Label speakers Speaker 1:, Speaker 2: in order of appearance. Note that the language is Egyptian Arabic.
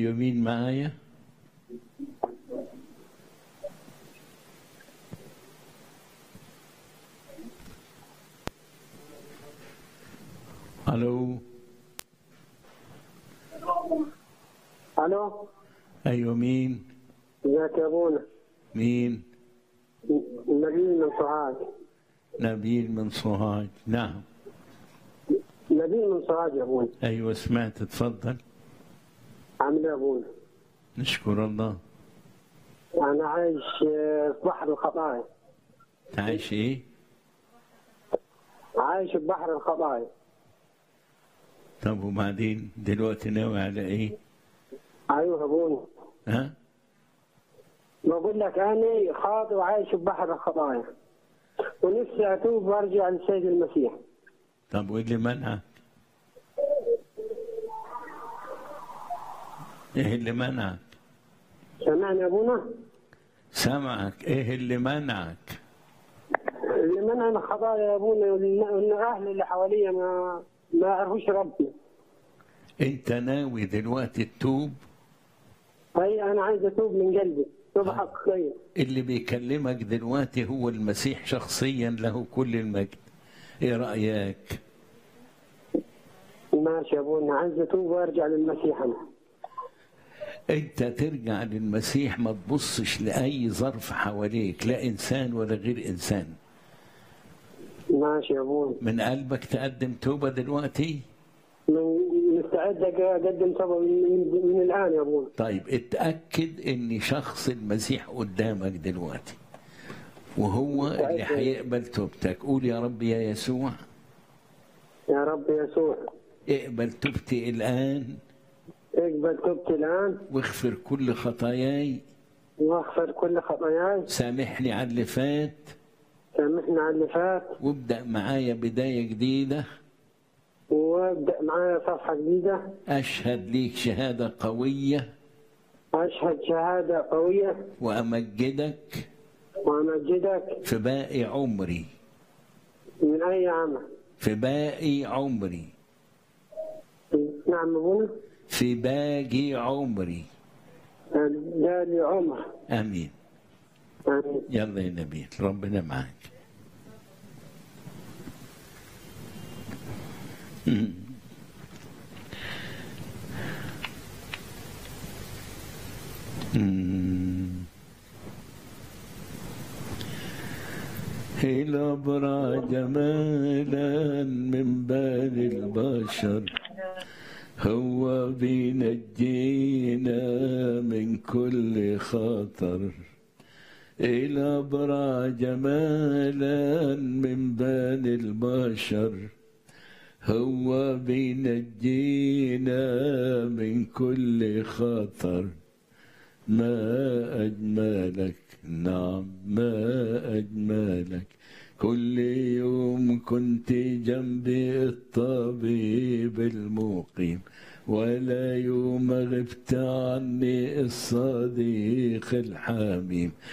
Speaker 1: أيوة مين معايا؟ ألو
Speaker 2: الو
Speaker 1: أيوة مين؟
Speaker 2: ازيك يا ابونا
Speaker 1: مين؟
Speaker 2: نبيل من سوهاج
Speaker 1: نبيل من سوهاج نعم
Speaker 2: نبيل من سوهاج يا ابونا
Speaker 1: أيوة سمعت اتفضل
Speaker 2: عامل ايه يا ابونا
Speaker 1: نشكر الله
Speaker 2: انا عايش آه، في بحر الخطايا
Speaker 1: تعيش إيه؟
Speaker 2: عايش في بحر الخطايا
Speaker 1: طب وبعدين دلوقتي ناوي على إيه؟
Speaker 2: ايوه يا ابونا
Speaker 1: ها؟
Speaker 2: بقول لك انا خاطئ وعايش في بحر الخطايا ونفسي اتوب وارجع للسيد المسيح
Speaker 1: طب وإيه اللي منعك؟ إيه اللي منعك؟
Speaker 2: سمعني يا ابونا
Speaker 1: سمعك إيه اللي منعك؟
Speaker 2: اللي منع الخطايا يا ابونا وان اهلي اللي حواليا ما ما يعرفوش ربي
Speaker 1: أنت ناوي دلوقتي تتوب
Speaker 2: اي انا عايز اتوب من قلبي توبه حقيقيه
Speaker 1: اللي بيكلمك دلوقتي هو المسيح شخصيا له كل المجد ايه رأيك
Speaker 2: ماشي يا ابونا عايز اتوب وارجع للمسيح انا
Speaker 1: انت ترجع للمسيح ما تبصش لأي ظرف حواليك لا إنسان ولا غير إنسان
Speaker 2: ماشي يا ابونا
Speaker 1: من قلبك تقدم توبة دلوقتي
Speaker 2: من- مستعد اقدم توبه من, من, من الان يا ابونا
Speaker 1: طيب اتأكد ان شخص المسيح قدامك دلوقتي وهو اللي هيقبل توبتك قول يا رب يا يسوع
Speaker 2: يا رب يسوع
Speaker 1: اقبل توبتي الآن
Speaker 2: اقبل توبتي الان
Speaker 1: واغفر كل خطاياي
Speaker 2: واغفر كل خطاياي
Speaker 1: سامحني على اللي فات
Speaker 2: سامحنا على اللي فات
Speaker 1: وابدأ معايا بداية جديدة
Speaker 2: وابدا معايا صفحه جديده
Speaker 1: أشهد ليك شهادة قوية
Speaker 2: اشهد شهاده قويه
Speaker 1: وأمجدك
Speaker 2: وامجدك
Speaker 1: في باقي عمري
Speaker 2: من اي عمل
Speaker 1: في باقي عمري
Speaker 2: نعم ابونا
Speaker 1: في باقي عمري
Speaker 2: دالي عمر
Speaker 1: آمين
Speaker 2: امين
Speaker 1: يلا يا نبيل ربنا معاك مم. مم. إلى برا جمالا من بال البشر هو بينجينا من كل خطر إلى برا جمالا من بين البشر هو بينجينا من كل خطر ما أجملك نعم ما أجملك كل يوم كنت جنبي الطبيب المقيم ولا يوم غبت عني الصديق الحميم